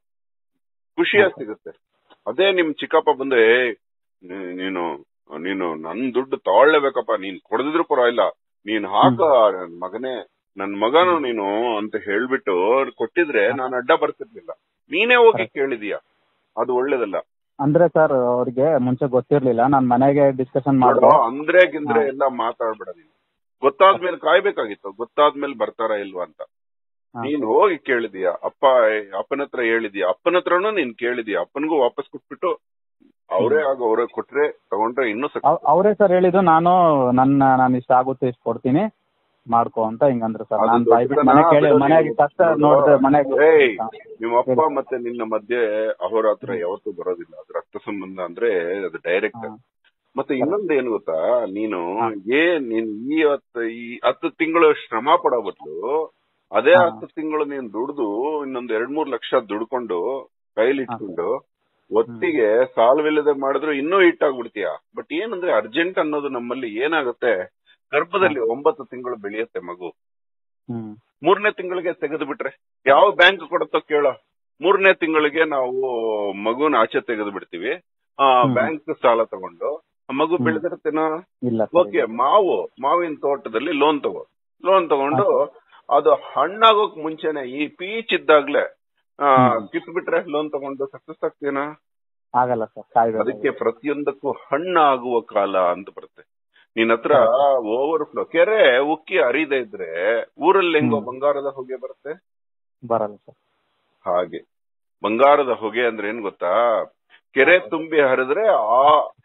B: ಖುಷಿಯ ಸಿಗುತ್ತೆ ಅದೇ ನಿಮ್ ಚಿಕ್ಕಪ್ಪ ಬಂದು "ಏ, ನೀ- ನೀನು ನೀನು ನನ್ ದುಡ್ಡು ತಗೊಳ್ಳೇಬೇಕಪ್ಪ ನೀನ್ ಕೊಡದಿದ್ರು ಪರವಾಗಿಲ್ಲ ನೀನ್ ಹಾಕ ನನ್ ಮಗನೇ ನನ್ ಮಗನು ನೀನು ಅಂತ ಹೇಳ್ಬಿಟ್ಟು ಕೊಟ್ಟಿದ್ರೆ ನಾನು ಅಡ್ಡ ಬರ್ತಿರ್ಲಿಲ್ಲ ನೀನೇ ಹೋಗಿ ಕೇಳಿದೀಯ ಅದು ಒಳ್ಳೇದಲ್ಲ
A: ಅಂದ್ರೆ ಸರ್ ಅವ್ರಿಗೆ ಮುಂಚೆ ಗೊತ್ತಿರ್ಲಿಲ್ಲ ನಾನ್ ಮನೆಗೆ ಡಿಸ್ಕಷನ್
B: ನೋಡು,
A: ಮಾಡಿದೆ
B: ಅಂದ್ರೆ ಗಿಂದ್ರೆ ಎಲ್ಲ ಮಾತಾಡ್ಬೇಡ ನೀನು ಗೊತ್ತಾದ್ಮೇಲೆ ಕಾಯ್ಬೇಕಾಗಿತ್ತು ಗೊತ್ತಾದ್ಮೇಲೆ ಬರ್ತಾರ ಇಲ್ವಾ ಅಂತ
A: ಹಾ.
B: ನೀನ್ ಹೋಗಿ ಕೇಳಿದೀಯ ಅಪ್ಪ ಅಪ್ಪನ ಹತ್ರ ಹೇಳಿದೀಯ ಅಪ್ಪನ ಹತ್ರನೂ ನೀನ್ ಕೇಳಿದೀಯ ಅಪ್ಪನಿಗೂ ವಾಪಸ್ ಕೊಟ್ಬಿಟ್ಟು ಅವರೇ ಆಗ ಅವರೇ ಕೊಟ್ರೆ ತಗೊಂಡ್ರೆ ಇನ್ನೂ ಸಕ್
A: ಅವ್- ಅವರೇ ಸರ್ ಹೇಳಿದ್ದು ನಾನು ನನ್ನ ನಾನು ಇಷ್ಟ ಆಗುತ್ತೆ ಇಷ್ಟ ಕೊಡ್ತೀನಿ ಮಾಡ್ಕೊ ಅಂತ ಹಿಂಗಂದ್ರು ಸರ್
B: ಅದು
A: ನಾನು ಬಾಯ್ಬಿಟ್ಟು
B: ದೊಡ್ಡತನ,
A: ಮನೆ ಕೇಳಿ
B: ಬಿಡು
A: ಮನೆಗೆ
B: ನೀವು.
A: ಕಷ್ಟ ನೋಡಿದ್ರೆ ಮನೆಗೆ
B: ಏಯ್, ನಿಮ್ಮ ಅಪ್ಪ ಮತ್ತೆ ನಿನ್ನ ಮಧ್ಯೆ ಅಹೋರಾತ್ರ ಯಾವತ್ತೂ ಬರೋದಿಲ್ಲ ಅದು ರಕ್ತ ಸಂಬಂಧ ಅಂದ್ರೆ ಅದು ಡೈರೆಕ್ಟ್
A: ಹಾ.
B: ಮತ್ತೆ ಇನ್ನೊಂದು ಏನು ಗೊತ್ತಾ ನೀನು
A: ಹಾ.
B: ಏನ್ ನೀನ್ ಈ ಹತ್ತು ಈ ಹತ್ತು ತಿಂಗಳು ಶ್ರಮ ಪಡೋ ಬದಲು ಅದೇ
A: ಹಾ.
B: ಹತ್ತು ತಿಂಗಳು ನೀನ್ ದುಡ್ದು ಇನ್ನೊಂದ್ ಎರಡ್ ಮೂರ್ ಲಕ್ಷ ದುಡ್ಕೊಂಡು ಕೈಲಿ ಇಟ್ಕೊಂಡು ಒಟ್ಟಿಗೆ ಸಾಲವಿಲ್ಲದೆ ಮಾಡಿದ್ರು ಇನ್ನೂ ಹಿಟ್ ಆಗ್ಬಿಡ್ತೀಯ ಬಟ್ ಏನಂದ್ರೆ ಅರ್ಜೆಂಟ್ ಅನ್ನೋದು ನಮ್ಮಲ್ಲಿ ಏನಾಗುತ್ತೆ ಗರ್ಭದಲ್ಲಿ ಒಂಬತ್ತು ತಿಂಗಳು ಬೆಳೆಯುತ್ತೆ ಮಗು
A: ಹ್ಮ್
B: ಮೂರನೇ ತಿಂಗಳಿಗೆ ತೆಗೆದು ಬಿಟ್ರೆ ಯಾವ ಬ್ಯಾಂಕ್ ಕೊಡುತ್ತೋ ಕೇಳೋ ಮೂರನೇ ತಿಂಗಳಿಗೆ ನಾವು ಮಗುನ ಆಚೆ ತೆಗೆದು ಬಿಡ್ತೀವಿ ಆ
A: ಹ್ಮ್.
B: ಬ್ಯಾಂಕ್ ಸಾಲ ತಗೊಂಡು ಆ ಮಗು
A: ಹ್ಮ್.
B: ಬೆಳೆದಿರ್ತೇನೋ
A: ಇಲ್ಲ ಸರ್
B: ಓಕೆ ಮಾವು ಮಾವಿನ ತೋಟದಲ್ಲಿ ಲೋನ್ ತಗೋ ಲೋನ್ ತಗೊಂಡು ಅದು ಹಣ್ಣಾಗೋಕ್ ಮುಂಚೆನೆ ಈ ಪೀಚ್ ಇದ್ದಾಗ್ಲೇ ಆ
A: ಹ್ಮ್.
B: ಕಿತ್ ಬಿಟ್ರೆ ಲೋನ್ ತಗೊಂಡು ಸಕ್ಸಸ್ ಆಗ್ತೀನಾ
A: ಆಗಲ್ಲ ಸರ್ ಕಾಯ್ಬೇಕು
B: ಅದಕ್ಕೆ ಪ್ರತಿಯೊಂದಕ್ಕೂ ಹಣ್ಣು ಆಗುವ ಕಾಲ ಅಂತ ಬರುತ್ತೆ ನಿನ್ ಹತ್ರ ಓವರ್ ಫ್ಲೋ ಕೆರೆ ಉಕ್ಕಿ ಹರಿದೇ ಇದ್ರೆ ಊರಲ್ಲಿ ಹೆಂಗೋ
A: ಹ್ಮ್.
B: ಬಂಗಾರದ ಹೊಗೆ ಬರುತ್ತೆ
A: ಬರಲ್ಲ ಸರ್
B: ಹಾಗೆ ಬಂಗಾರದ ಹೊಗೆ ಅಂದ್ರೆ ಏನ್ ಗೊತ್ತಾ ಕೆರೆ ತುಂಬಿ ಹರಿದ್ರೆ ಆ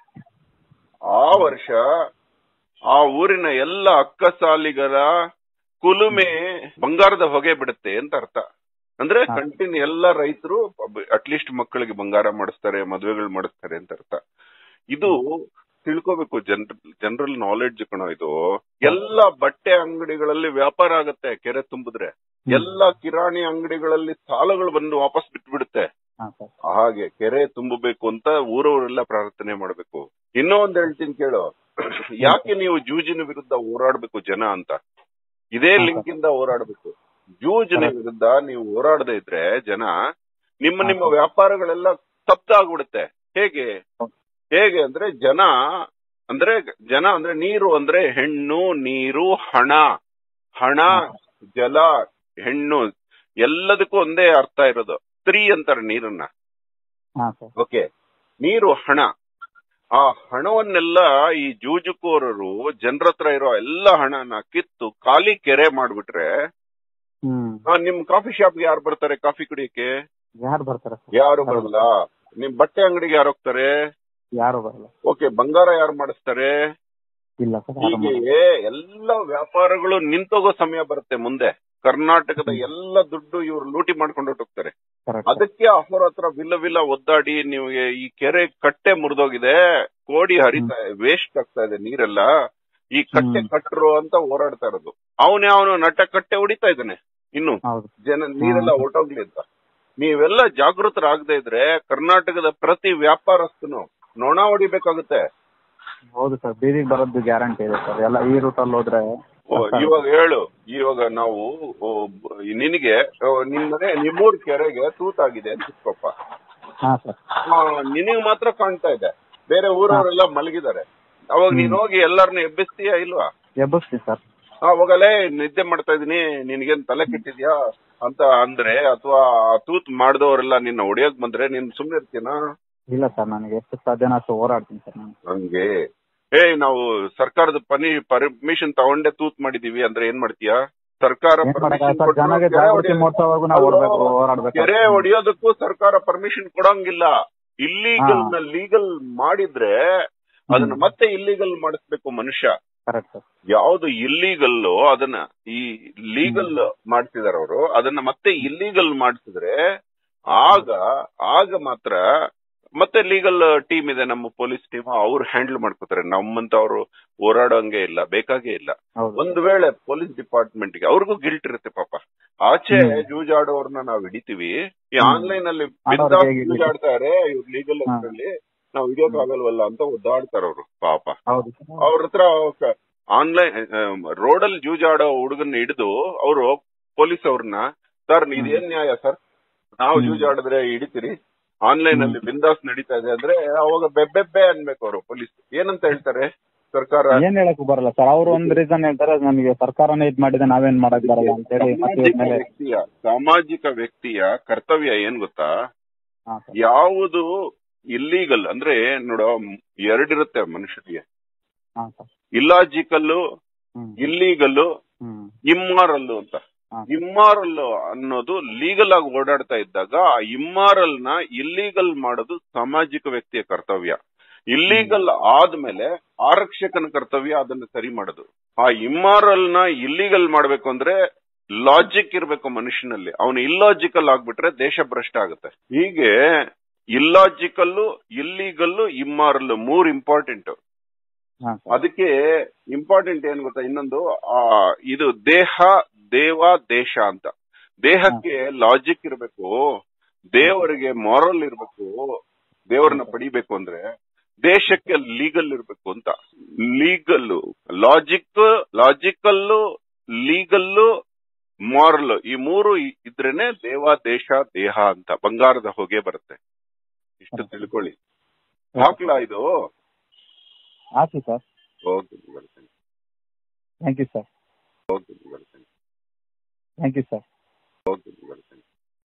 B: ಆ ವರ್ಷ ಆ ಊರಿನ ಎಲ್ಲ ಅಕ್ಕಸಾಲಿಗರ ಕುಲುಮೆ ಬಂಗಾರದ ಹೊಗೆ ಬಿಡುತ್ತೆ ಅಂತ ಅರ್ಥ ಅಂದ್ರೆ
A: ಹಾ.
B: ಕಂಟಿನ್ಯೂ ಎಲ್ಲ ರೈತರು ಅಟ್ಲೀಸ್ಟ್ ಮಕ್ಕಳಿಗೆ ಬಂಗಾರ ಮಾಡಿಸ್ತಾರೆ ಮದುವೆಗಳು ಮಾಡಿಸ್ತಾರೆ ಅಂತ ಅರ್ಥ ಇದು ತಿಳ್ಕೋಬೇಕು ಜನರ್ ಜನರಲ್ ನಾಲೆಡ್ಜ್ ಕಣೋ ಇದು ಎಲ್ಲ ಬಟ್ಟೆ ಅಂಗಡಿಗಳಲ್ಲಿ ವ್ಯಾಪಾರ ಆಗತ್ತೆ ಕೆರೆ ತುಂಬಿದ್ರೆ
A: ಹ್ಮ್.
B: ಎಲ್ಲ ಕಿರಾಣಿ ಅಂಗಡಿಗಳಲ್ಲಿ ಸಾಲಗಳು ಬಂದು ವಾಪಸ್ ಬಿಟ್ಬಿಡುತ್ತೆ
A: ಹಾ ಸರ್
B: ಹಾಗೆ ಕೆರೆ ತುಂಬಬೇಕು ಅಂತ ಊರವರೆಲ್ಲ ಪ್ರಾರ್ಥನೆ ಮಾಡ್ಬೇಕು ಇನ್ನೂ ಒಂದ್ ಹೇಳ್ತೀನಿ ಕೇಳು ಯಾಕೆ ನೀವು ಜೂಜಿನ ವಿರುದ್ಧ ಹೋರಾಡ್ಬೇಕು ಜನ ಅಂತ ಇದೇ
A: ಹಾ,
B: ಲಿಂಕ್ ಇಂದ ಹೋರಾಡ್ಬೇಕು ಜೂಜಿನ
A: ಹಾ.
B: ವಿರುದ್ಧ ನೀವು ಹೋರಾಡದೇ ಇದ್ರೆ ಜನ ನಿಮ್ಮ
A: ಹಾ,
B: ನಿಮ್ಮ
A: ಸರ್.
B: ವ್ಯಾಪಾರಗಳೆಲ್ಲ ಸ್ತಬ್ಧ ಆಗ್ಬಿಡುತ್ತೆ ಹೇಗೆ
A: ಹೌದು.
B: ಹೇಗೆ ಅಂದ್ರೆ ಜನ ಅಂದ್ರೆ ಜನ ಅಂದ್ರೆ ನೀರು ಅಂದ್ರೆ ಹೆಣ್ಣು ನೀರು ಹಣ ಹಣ ಜಲ ಹೆಣ್ಣು ಎಲ್ಲದಕ್ಕೂ ಒಂದೇ ಅರ್ಥ ಇರೋದು ಸ್ತ್ರೀ ಅಂತಾರೆ ನೀರನ್ನ
A: ಹಾ ಸರ್
B: ಓಕೆ ನೀರು ಹಣ ಆ ಹಣವನ್ನೆಲ್ಲ ಈ ಜೂಜುಕೋರರು ಜನರ ಹತ್ರ ಇರೋ ಎಲ್ಲ ಹಣನ ಕಿತ್ತು ಖಾಲಿ ಕೆರೆ ಮಾಡ್ಬಿಟ್ರೆ
A: ಹ್ಮ್
B: ಆ, ನಿಮ್ ಕಾಫಿ ಶಾಪ್ಗೆ ಯಾರು ಬರ್ತಾರೆ ಕಾಫಿ ಕುಡಿಯಕ್ಕೆ
A: ಯಾರು ಬರ್ತಾರೆ ಸರ್
B: ಯಾರು ಬರಲ್ಲ ನಿಮ್ ಬಟ್ಟೆ ಅಂಗಡಿಗೆ ಯಾರು ಹೋಗ್ತಾರೆ
A: ಯಾರು ಬರಲ್ಲ
B: ಓಕೆ ಬಂಗಾರ ಯಾರು ಮಾಡಿಸ್ತಾರೆ
A: ಇಲ್ಲ ಸರ್ ಯಾರು ಮಾಡಲ್ಲ.
B: ಹೀಗೆ ಎಲ್ಲ ವ್ಯಾಪಾರಗಳು ನಿಂತೋಗೋ ಸಮಯ ಬರುತ್ತೆ ಮುಂದೆ ಕರ್ನಾಟಕದ ಎಲ್ಲ ದುಡ್ಡು ಇವ್ರು ಲೂಟಿ ಮಾಡ್ಕೊಂಡು ಹೋಗ್ತಾರೆ
A: Correct.
B: ಅದಕ್ಕೆ ಅಹೋರಾತ್ರ ವಿಲ್ಲ ವಿಲ್ಲ ಒದ್ದಾಡಿ ನಿಮಗೆ ಈ ಕೆರೆ ಕಟ್ಟೆ ಮುರಿದೋಗಿದೆ ಕೋಡಿ ಹರಿತಾ ವೇಸ್ಟ್ ಆಗ್ತಾ ಇದೆ ನೀರೆಲ್ಲ ಈ ಕಟ್ಟೆ
A: ಹ್ಮ್.
B: ಕಟ್ಟರು ಅಂತ ಹೋರಾಡ್ತಾ ಇರೋದು ಅವನೇ ಅವನು ನಟ ಕಟ್ಟೆ ಹೊಡಿತಾ ಇದ್ದಾನೆ ಇನ್ನು
A: ಹೌದು
B: ಜನ ನೀರೆಲ್ಲ ಹೊರಟೋಗ್ಲಿ ಅಂತ ನೀವೆಲ್ಲ ಜಾಗೃತರಾಗದೇ ಇದ್ರೆ ಕರ್ನಾಟಕದ ಪ್ರತಿ ವ್ಯಾಪಾರಸ್ಥನು ನೊಣ ಹೊಡಿಬೇಕಾಗುತ್ತೆ
A: ಹೌದು ಸರ್ ಬೀದಿಗೆ ಬರೋದು ಗ್ಯಾರಂಟಿ ಇದೆ ಸರ್ ಎಲ್ಲ ಈ ರೂಟಲ್ಲಿ ಹೋದ್ರೆ
B: ಓ, ಇವಾಗ ಹೇಳು ಇವಾಗ ನಾವು ಓ, ಬ- ನಿನಗೆ ಓ, ನಿಮ್ ಮನೆ ನಿಮ್ಮೂರ್ ಕೆರೆಗೆ ತೂತಾಗಿದೆ ಅಂತ ಇಟ್ಕೊಪ್ಪ
A: ಹಾ ಸರ್
B: ಆ, ನಿನಗ್ ಮಾತ್ರ ಕಾಣ್ತಾ ಇದೆ ಬೇರೆ ಊರವರೆಲ್ಲ ಮಲಗಿದ್ದಾರೆ ಅವಾಗ ನೀನ್ ಹೋಗಿ ಎಲ್ಲಾರನ್ನ ಎಬ್ಬಿಸ್ತೀಯಾ ಇಲ್ವಾ
A: ಎಬ್ಬಿಸ್ತೀನಿ ಸರ್
B: ಅವಾಗಲೇ ನಿದ್ದೆ ಮಾಡ್ತಾ ಇದೀನಿ ನಿನ್ಗೇನ್ ತಲೆ ಕೆಟ್ಟಿದ್ಯಾ ಅಂತ ಅಂದ್ರೆ ಅಥವಾ ತೂತ್ ಮಾಡ್ದವರೆಲ್ಲ ನಿನ್ನ ಹೊಡಿಯಕ್ ಬಂದ್ರೆ ನೀನ್ ಸುಮ್ನೆ ಇರ್ತೀನಾ
A: ಇಲ್ಲ ಸರ್ ನನಗೆ ಎಷ್ಟು ಸಾಧ್ಯನೋ ಅಷ್ಟು ಹೋರಾಡ್ತೀನಿ ಸರ್ ನಾನು
B: ಹಂಗೆ ಏ ನಾವು ಸರ್ಕಾರದ ಪನಿ ಪರ್ಮಿಷನ್ ತಗೊಂಡೇ ತೂತ್ ಮಾಡಿದೀವಿ ಅಂದ್ರೆ ಏನ್ ಮಾಡ್ತೀಯಾ ಸರ್ಕಾರ
A: ಏನ್
B: permission
A: ಮಾಡಕ್ಕಾಗಲ್ಲ ಸರ್
B: ಕೊಟ್ರು
A: ಜನಗೆ
B: ಕೆರೆ
A: ಜಾಗೃತಿ
B: ಹೊಡ್ಯೋದು-
A: ಮೂಡಿಸೋವರೆಗೂ ನಾವು
B: ಅಲ್ವೋ?
A: ಓಡ್ಬೇಕು ಹೋರಾಡ್ಬೇಕು
B: ಕೆರೆ ಹೊಡಿಯೋದಕ್ಕೂ ಸರ್ಕಾರ ಪರ್ಮಿಷನ್ ಕೊಡಂಗಿಲ್ಲ ಇಲ್ಲೀಗಲ್
A: ಹಾ.
B: ನ ಲೀಗಲ್ ಮಾಡಿದ್ರೆ ಅದನ್ನ ಮತ್ತೆ ಇಲ್ಲೀಗಲ್ ಮಾಡಿಸ್ಬೇಕು ಮನುಷ್ಯ
A: ಕರೆಕ್ಟ್ ಸರ್
B: ಯಾವ್ದು ಇಲ್ಲೀಗಲ್ ಅದನ್ನ ಈ ಲೀಗಲ್ ಮಾಡ್ತಿದಾರ ಅವರು ಅದನ್ನ ಮತ್ತೆ ಇಲ್ಲೀಗಲ್ ಮಾಡಿಸಿದ್ರೆ ಆಗ ಆಗ ಮಾತ್ರ ಮತ್ತೆ ಲೀಗಲ್ ಟೀಮ್ ಇದೆ ನಮ್ಮ ಪೊಲೀಸ್ ಟೀಮ್ ಅವ್ರು ಹ್ಯಾಂಡಲ್ ಮಾಡ್ಕೋತಾರೆ ನಮ್ಮಂತ ಅವರು ಹೋರಾಡೋಂಗೆ ಇಲ್ಲ ಬೇಕಾಗೇ ಇಲ್ಲ
A: ಹೌದು
B: ಒಂದು ವೇಳೆ ಪೊಲೀಸ್ ಡಿಪಾರ್ಟ್ಮೆಂಟ್ ಗೆ ಅವ್ರಿಗೂ ಗಿಲ್ಟ್ ಇರುತ್ತೆ ಪಾಪ ಆಚೆ
A: ಹ್ಮ್.
B: ಜೂಜಾಡೋರ್ನ ನಾವ್ ಹಿಡಿತೀವಿ ಈ
A: ಹ್ಮ್.
B: ಆನ್ಲೈನ್ ಅಲ್ಲಿ
A: ಆಡೋರ್ಗೆ
B: ಬಿಂದಾಸ್
A: ಹೇಗೆ ಹಿಡಿತೀವಿ?
B: ಜೂಜಾಡ್ತಾರೆ ಇವ್ರು ಲೀಗಲ್
A: ಹಾ.
B: ಅಷ್ಟರಲ್ಲಿ ನಾವ್ ಹಿಡಿಯೋಕ್ ಆಗಲ್ವಲ್ಲ ಅಂತ ಒದ್ದಾಡ್ತಾರ ಅವ್ರು ಪಾಪ
A: ಹೌದು ಸರ್
B: ಅವ್ರ ಹತ್ರ ಆನ್ಲೈನ್ ರೋಡಲ್ಲಿ ಜೂಜಾಡೋ ಹುಡುಗನ್ನ ಹಿಡಿದು ಅವರು ಪೊಲೀಸ್ ಅವ್ರನ್ನ ಸರ್ ಇದೇನ್ ನ್ಯಾಯ ಸರ್ ನಾವು
A: ಹ್ಮ್.
B: ಜೂಜಾಡಿದ್ರೆ ಹಿಡಿತೀರಿ ಆನ್ಲೈನ್ ಅಲ್ಲಿ
A: ಹ್ಮ್.
B: ಬಿಂದಾಸ್ ನಡೀತಾ ಇದೆ ಅಂದ್ರೆ ಅವಾಗ ಬೆಬ್ಬೆಬ್ಬೆ ಅನ್ಬೇಕು ಅವರು ಪೊಲೀಸ್ ಏನಂತ ಹೇಳ್ತಾರೆ ಸರ್ಕಾರ
A: ಏನ್ ಹೇಳಕ್ ಬರಲ್ಲ ಸರ್ ಅವ್ರು ಒಂದ್ ರೀಸನ್ ಹೇಳ್ತಾರೆ ಅದು ನಮಗೆ ಸರ್ಕಾರನೇ ಇದ್ ಮಾಡಿದೆ ನಾವೇನ್ ಮಾಡಕ್ ಬರಲ್ಲ ಅಂತ ಹೇಳಿ ಮತ್ತೆ ಇವ್ರ
B: ಸಾಮಾಜಿಕ
A: ಮೇಲೆ
B: ವ್ಯಕ್ತಿಯ ಸಾಮಾಜಿಕ ವ್ಯಕ್ತಿಯ ಕರ್ತವ್ಯ ಏನ್ ಗೊತ್ತಾ
A: ಹಾ ಸರ್
B: ಯಾವುದು ಇಲ್ಲೀಗಲ್ ಅಂದ್ರೆ ನೋಡೋ ಎರಡಿರುತ್ತೆ ಮನುಷ್ಯರಿಗೆ
A: ಹಾ sir
B: illogical
A: hmm
B: illegal
A: hmm
B: immoral ಅಂತ
A: ಹಾ
B: ಇಮ್ಮಾರಲ್ ಅನ್ನೋದು ಲೀಗಲ್ ಆಗಿ ಓಡಾಡ್ತಾ ಇದ್ದಾಗ ಆ ಇಮ್ಮಾರಲ್ ನ ಇಲ್ಲೀಗಲ್ ಮಾಡೋದು ಸಾಮಾಜಿಕ ವ್ಯಕ್ತಿಯ ಕರ್ತವ್ಯ ಇಲ್ಲೀಗಲ್ ಆದ್ಮೇಲೆ ಆರಕ್ಷಕನ ಕರ್ತವ್ಯ ಅದನ್ನ ಸರಿ ಮಾಡೋದು ಆ ಇಮ್ಮಾರಲ್ ನ ಇಲ್ಲೀಗಲ್ ಮಾಡ್ಬೇಕು ಅಂದ್ರೆ ಲಾಜಿಕ್ ಇರ್ಬೇಕು ಮನುಷ್ಯನಲ್ಲಿ ಅವನು ಇಲ್ಲಾಜಿಕಲ್ ಆಗ್ಬಿಟ್ರೆ ದೇಶ ಭ್ರಷ್ಟ ಆಗುತ್ತೆ ಹೀಗೆ ಇಲ್ಲಾಜಿಕಲ್ಲು ಇಲ್ಲೀಗಲ್ಲು ಇಮ್ಮಾರಲ್ ಮೂರ್ ಇಂಪಾರ್ಟೆಂಟ್
A: ಹಾ ಸರ್
B: ಅದಕ್ಕೆ ಇಂಪಾರ್ಟೆಂಟ್ ಏನ್ ಗೊತ್ತಾ ಇನ್ನೊಂದು ಆ ಇದು ದೇಹ ದೇವ ದೇಶ ಅಂತ ದೇಹಕ್ಕೆ ಲಾಜಿಕ್ ಇರಬೇಕು ದೇವರಿಗೆ ಮಾರಲ್ ಇರಬೇಕು ದೇವರನ್ನ ಪಡಿಬೇಕು ಅಂದ್ರೆ ದೇಶಕ್ಕೆ ಲೀಗಲ್ ಇರಬೇಕು ಅಂತ legal logic logical legal moral ಈ ಮೂರು ಇ- ಇದ್ರೇನೆ ದೇವ ದೇಶ ದೇಹ ಅಂತ ಬಂಗಾರದ ಹೊಗೆ ಬರುತ್ತೆ ಇಷ್ಟು ತಿಳ್ಕೊಳ್ಳಿ ಹಾಕ್ಲಾ ಇದು
A: ಹಾಕಿ ಸರ್
B: ಓಕೆ ಬರ್ತೇನೆ
A: ಥ್ಯಾಂಕ್ ಯು ಸರ್
B: ಓಕೆ ಬರ್ತೇನೆ
A: ಥ್ಯಾಂಕ್ ಯು ಸರ್
B: ಓಕೆ ಬರ್ತೇನೆ